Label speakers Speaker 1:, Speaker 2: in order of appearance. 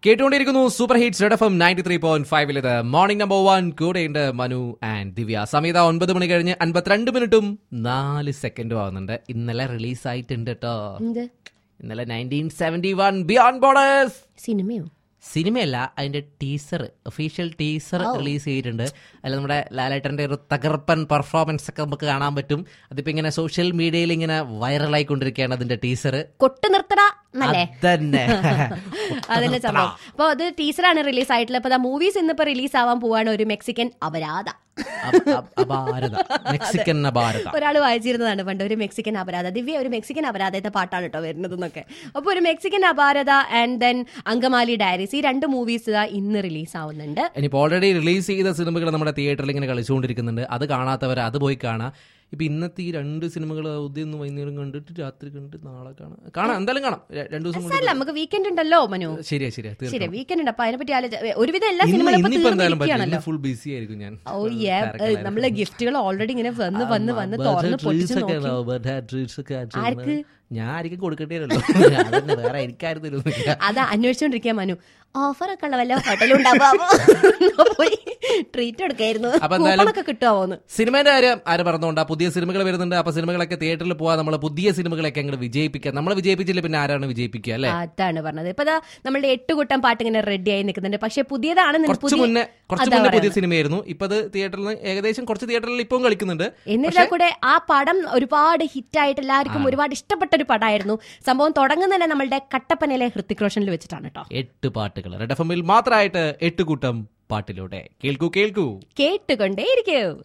Speaker 1: കേട്ടുകൊണ്ടിരിക്കുന്നു super hits red F M ninety three point ഫൈവിലേത് morning number one കൂടെയുണ്ട് Manu and ദിവ്യ സമയത്ത് ഒൻപത് മണി കഴിഞ്ഞ് അൻപത്തിരണ്ട് മിനിറ്റും നാല് സെക്കൻഡും ആവുന്നുണ്ട് ഇന്നലെ റിലീസ് ആയിട്ടുണ്ട് കേട്ടോ
Speaker 2: എന്ത്
Speaker 1: ഇന്നലെ nineteen seventy one beyond borders
Speaker 2: സിനിമയോ
Speaker 1: സിനിമയല്ല അതിന്റെ ടീസർ ഒഫീഷ്യൽ ടീസർ റിലീസ് ചെയ്തിട്ടുണ്ട് അതിൽ നമ്മുടെ ലാലേട്ടന്റെ ഒരു തകർപ്പൻ പെർഫോമൻസ് ഒക്കെ നമുക്ക് കാണാൻ പറ്റും അതിപ്പോ ഇങ്ങനെ സോഷ്യൽ മീഡിയയിൽ ഇങ്ങനെ വൈറലായിക്കൊണ്ടിരിക്കുകയാണ് അതിന്റെ ടീസർ
Speaker 2: കൊട്ടു നിർത്തട എന്നല്ലേ
Speaker 1: തന്നെ
Speaker 2: അതിന്റെ സംഭവം അപ്പൊ അത് ടീച്ചറാണ് റിലീസ് ആയിട്ടുള്ളത് അപ്പൊ മൂവീസ് ഇന്നിപ്പോ റിലീസ് ആവാൻ പോവാണ് ഒരു മെക്സിക്കൻ അപരാധ
Speaker 1: അപ- അപ- അപാരത മെക്സിക്കൻ അപാരത
Speaker 2: ഒരാൾ വായിച്ചിരുന്നതാണ് പണ്ട് ഒരു മെക്സിക്കൻ അപരാധ ദിവ്യ ഒരു മെക്സിക്കൻ അപരാധത്തെ പാട്ടാണ് കേട്ടോ വരുന്നത് എന്നൊക്കെ അപ്പൊ Oru Mexican Aparatha and then Angamaly diaries ഈ രണ്ട് മൂവീസ് ഇന്ന് റിലീസ് ആവുന്നുണ്ട്
Speaker 1: ഇനിയിപ്പോൾ ഓൾറെഡി റിലീസ് ചെയ്ത സിനിമകൾ നമ്മുടെ തിയേറ്ററിൽ ഇങ്ങനെ കളിച്ചുകൊണ്ടിരിക്കുന്നുണ്ട് അത് കാണാത്തവർ അത് പോയി കാണാം ഇപ്പൊ ഇന്നത്തെ ഈ രണ്ട് സിനിമകൾ ഉദയം വൈകുന്നേരം കണ്ടിട്ട് രാത്രി കണ്ടിട്ട് നാളെ കാണാം കാണാം എന്തായാലും കാണാം ര- രണ്ടു ദിവസം കൊണ്ട്
Speaker 2: അല്ല നമുക്ക് വീക്കെൻഡ് ഉണ്ടല്ലോ മനു
Speaker 1: ശരിയാ ശരിയാ തീർക്കാം.
Speaker 2: ശരി വീക്കെൻഡ് ഉണ്ട് അപ്പൊ അതിനെപ്പറ്റി ആലോചിച്ച ഒരുവിധം എല്ലാ
Speaker 1: ഇന്ന്
Speaker 2: സിനിമകളും ഇപ്പൊ
Speaker 1: ഇന്നിപ്പോ എന്തായാലും പറ്റില്ല
Speaker 2: തീർന്നിരിക്കുകയാണല്ലോ
Speaker 1: ഫുൾ ബിസി ആയിരിക്കും ഞാൻ
Speaker 2: ഓ യേ നമ്മളെ ഗിഫ്റ്റുകൾ ഓൾറെഡി ഇങ്ങനെ വന്ന് വന്ന് വന്ന് തുറന്ന് പൊട്ടിച്ച് നോക്കി ആർക്ക്?
Speaker 1: ഞാൻ ആയിരിക്കും കൊടുക്കട്ടേല്ലോ അതന്നെ വേറെ എനിക്കായിരുന്നില്ല
Speaker 2: അതാ അന്വേഷിച്ചോണ്ടിരിക്കുക മനു ഓഫർ ഒക്കെ ഉള്ള വല്ല ഹോട്ടലും ഉണ്ടാവാമോ പോയി ട്രീറ്റ് എടുക്കായിരുന്നു
Speaker 1: അപ്പൊ എന്തായാലും-
Speaker 2: ഒക്കെ കിട്ടുമോന്ന്
Speaker 1: സിനിമയുടെ കാര്യം ആര് പറഞ്ഞുകൊണ്ട് പുതിയ സിനിമകൾ വരുന്നുണ്ട് അപ്പൊ സിനിമകളൊക്കെ തിയേറ്ററിൽ പോവാൻ നമ്മൾ പുതിയ സിനിമകളൊക്കെ അങ്ങോട്ട് വിജയിപ്പിക്കുക നമ്മളെ വിജയിപ്പിച്ചില്ല പിന്നെ ആരാണ് വിജയിപ്പിക്കുക അല്ലെ
Speaker 2: അതാണ് പറഞ്ഞത് ഇപ്പൊ ദാ നമ്മളുടെ എട്ടുകൂട്ടം പാട്ട് ഇങ്ങനെ റെഡി ആയി നിൽക്കുന്നുണ്ട് പക്ഷെ പുതിയതാണ് നിനക്ക്
Speaker 1: കുറച്ച്
Speaker 2: പുതിയ-
Speaker 1: മുന്നേ കുറച്ച്
Speaker 2: അതാ
Speaker 1: മുന്നേ പുതിയ
Speaker 2: പറയുന്നത്.
Speaker 1: സിനിമയായിരുന്നു ഇപ്പൊ അത് തിയേറ്ററിൽ ഏകദേശം കുറച്ച് തിയേറ്ററിൽ ഇപ്പം കളിക്കുന്നുണ്ട്
Speaker 2: എന്നിരുന്നാൽ കൂടെ ആ പടം ഒരുപാട് ഹിറ്റായിട്ട് എല്ലാവർക്കും ഒരുപാട് ഇഷ്ടപ്പെട്ട ഒരു പടമായിരുന്നു സംഭവം തുടങ്ങുന്നതന്നെ നമ്മളുടെ കട്ടപ്പനയിലെ ഹൃത്തിക് റോഷനിൽ വെച്ചിട്ടാണ് കേട്ടോ
Speaker 1: എട്ട് പാട്ടുകൾ റെഡ് എഫ് എമ്മിൽ മാത്രമായിട്ട് എട്ട് കൂട്ടം പാട്ടിലൂടെ കേൾക്കൂ കേൾക്കൂ
Speaker 2: കേട്ടുകൊണ്ടേയിരിക്കൂ